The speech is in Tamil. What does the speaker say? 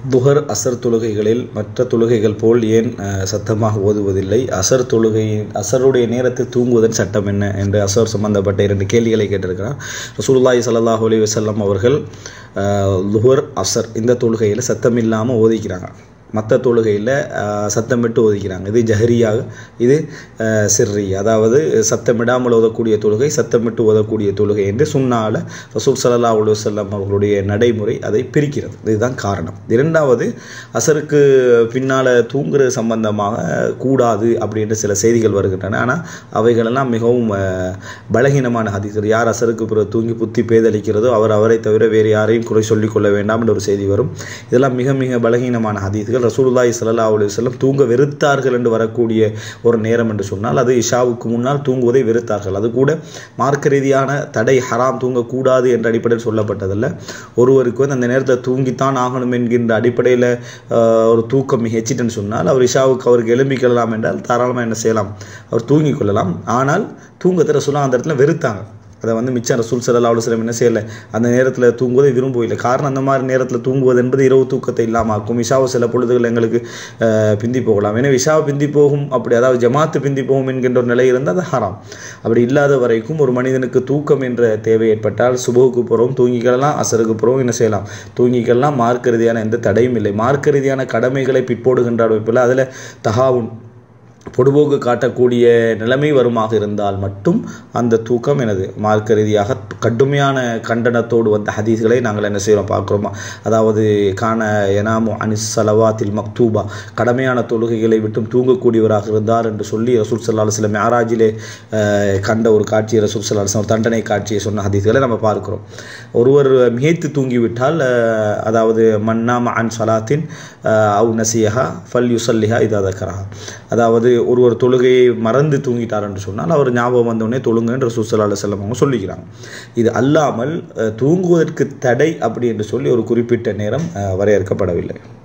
துஹர் அசர் தொழுகைகளில் மற்ற தொழுகைகள் போல் ஏன் அஹ், சத்தமாக ஓதுவதில்லை அசர் தொழுகை அசருடைய நேரத்தில் தூங்குவதன் சட்டம் என்ன என்று அசர் சம்பந்தப்பட்ட இரண்டு கேள்விகளை கேட்டிருக்கிறார் ரசூலுல்லாஹி ஸல்லல்லாஹு அலைஹி வஸல்லம் அவர்கள் அஹ், லுஹர் அசர் இந்த தொழுகையில் சத்தம் இல்லாமல் ஓதிக்கிறாங்க மற்ற தொழுகையில் சத்தமிட்டு ஓதிக்கிறாங்க இது ஜஹரியாக இது அஹ், சிர்ரி அதாவது சத்தமிடாமல் ஓதக்கூடிய தொழுகை சத்தமிட்டு ஓதக்கூடிய தொழுகை என்று சுன்னால ரசூல் ஸல்லல்லாஹு அலைஹி வஸல்லம் அவர்களுடைய நடைமுறை அதை பிரிக்கிறது இதுதான் காரணம் இரண்டாவது அசருக்கு பின்னால் தூங்குறது சம்பந்தமாக கூடாது அப்படின்ற சில செய்திகள் வருகின்றன ஆனால் அவைகளெல்லாம் மிகவும் அஹ், பலகீனமான ஹதீஸ்கள் யார் அசருக்கு பிறகு தூங்கி புத்தி பேதளிக்கிறதோ அவர் அவரை தவிர வேறு யாரையும் குறை சொல்லிக் கொள்ள வேண்டாம் என்ற ஒரு செய்தி வரும் இதெல்லாம் மிக மிக பலகீனமான ஹதீஸ்கள் ரசூலுல்லாஹி ஸல்லல்லாஹு அலைஹி வஸல்லம் தூங்க வெறுத்தார்கள் என்று வரக்கூடிய ஒரு நேரம் என்று சொன்னால் அது இஷாவுக்கு முன்னால் தூங்குவதை வெறுத்தார்கள் அது கூட மார்க்க ரீதியான தடை ஹராம் தூங்கக்கூடாது என்ற அடிப்படையில் சொல்லப்பட்டதல்ல ஒருவருக்கு வந்து அந்த நேரத்தில் தூங்கித்தான் ஆகணும் என்கின்ற அடிப்படையில் ஆஹ், ஒரு தூக்கம் ஹெச்சிட்டுன்னு சொன்னால் அவர் இஷாவுக்கு அவருக்கு எழும்பிக்கொள்ளலாம் என்றால் தாராளமாக என்ன செய்யலாம் அவர் தூங்கிக் கொள்ளலாம் ஆனால் தூங்கத்தை ரசூலா அந்த இடத்துல வெறுத்தாங்க அதை வந்து மிச்சம் ரசூல் சல்லா அலுவலம் என்ன செய்யலை அந்த நேரத்தில் தூங்குவதை விரும்பவில்லை காரணம் அந்த மாதிரி நேரத்தில் தூங்குவது என்பது இரவு தூக்கத்தை இல்லாமல் ஆக்கும் இஷாவை சில பொழுதுகள் எங்களுக்கு ஆஹ், பிந்தி போகலாம் எனவே இஷாவை பிந்தி போகும் அப்படி அதாவது ஜமாத்து பிந்தி போகும் என்கின்ற ஒரு நிலை இருந்தால் அது ஹராம் அப்படி இல்லாத வரைக்கும் ஒரு மனிதனுக்கு தூக்கம் என்ற தேவை ஏற்பட்டால் சுபகுக்கு போகிறோம் தூங்கிக்கலாம் அசருக்கு போகிறோம் என்ன செய்யலாம் தூங்கிக்கலாம் மார்க்க ரீதியான எந்த தடையும் இல்லை மார்க்க ரீதியான கடமைகளை பிற்போடுகின்ற அமைப்பில் அதில் தகாவுன் பொடுபோக்கு காட்டக்கூடிய நிலைமை வருமாக இருந்தால் மட்டும் அந்த தூக்கம் எனது மார்க்க ரீதியாக கடுமையான கண்டனத்தோடு வந்த ஹதீஸ்களை நாங்கள் என்ன செய்கிறோம் பார்க்குறோமா அதாவது காண எனாமு அனிஸ் சலவாத்தில் மக்தூபா கடமையான தொழுகைகளை விட்டும் தூங்கக்கூடியவராக இருந்தார் என்று சொல்லி ரசூல் சல்லா அலுவலம் மேராஜிலே அஹ், கண்ட ஒரு காட்சியை ரசூல் சல்லா அலுவலம் ஒரு தண்டனை காட்சியை சொன்ன ஹதீஸ்களை நம்ம பார்க்கிறோம் ஒருவர் மிகைத்து தூங்கிவிட்டால் அஹ், அதாவது மன்னாம அன் சலாத்தின் அஹ், அவு நசியஹா ஃபல் யுசல்லிஹா இதா தக்கரஹா அதாவது ஒருவர் தொழுகையை மறந்து தூங்கிட்டார் என்று சொன்னால் அவர் ஞாபகம் வந்தோடனே தொழுங்கன்ற சுசலா செல்லம் அவங்க சொல்லிக்கிறாங்க இது அல்லாமல் அஹ், தூங்குவதற்கு தடை அப்படி என்று சொல்லி ஒரு குறிப்பிட்ட நேரம் அஹ், வரையறுக்கப்படவில்லை